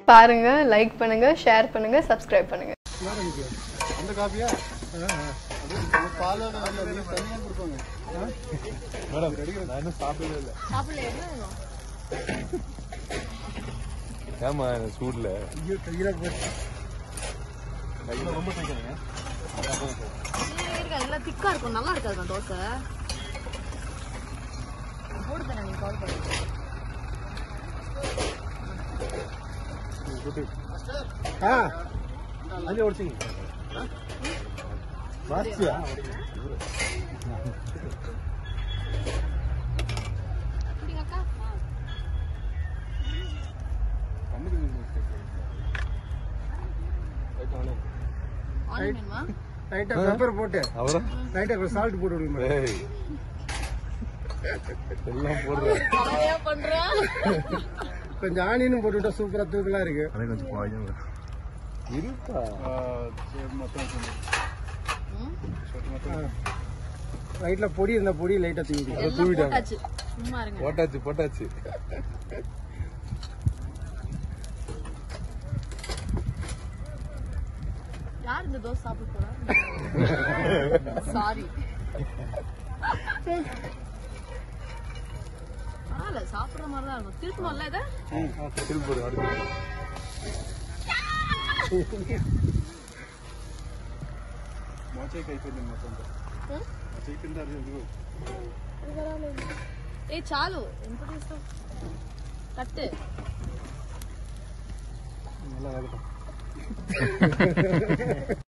பாருங்க லைக் பண்ணுங்க ஷேர் பண்ணுங்க சப்ஸ்கிரைப் பண்ணுங்க அந்த காப்பியா பாலோட நல்ல நீர் தனியாக கொடுப்பாங்க மேடம் நான் இன்னும் சாப்பிடவே இல்லை ஏமா சூட்ல ஐயோ கையில போட்டு கையில ரொம்ப தைக்கிறேங்க எல்லாம் திக்கா இருக்கும் நல்லா இருக்காது தோசை போடு தானே நீ கால் பண்ணி ஆ ಅಲ್ಲಿ ಓಡಿಸಿ ಬಾಚ್ಯಾ அக்கா ஆனியன் வேணுமா லைட்டா பெப்பர் போட்டு அவரா லைட்டா சால்ட் போட்டு விடுங்க ஏய் எல்லாம் போடுறேன் நிறையா பண்றான் கொஞ்சம் ஆனியனும் போட்டுவிட்டா சூப்பரா தூக்கலா இருக்கு அதே கொஞ்சம் பாயம் இருக்கா லைட்ல பொடி இருந்தா பொடி லைட்டா தூக்கி எல்லாம் போட்டாச்சு சும்மா இருங்க போட்டாச்சு போட்டாச்சு யார் இந்த தோசை சாப்பிட போறா சாரி பரவாயில்ல சாப்பிடுற மாதிரி தான் இருக்கும் திருப்பணும்ல இதை திருப்பூர் அடுத்து మోచే అయిపోయింది మొత్తం అయిపోయింది ఏ చాలు ఎంత తీస్తావు కట్టు நல்லா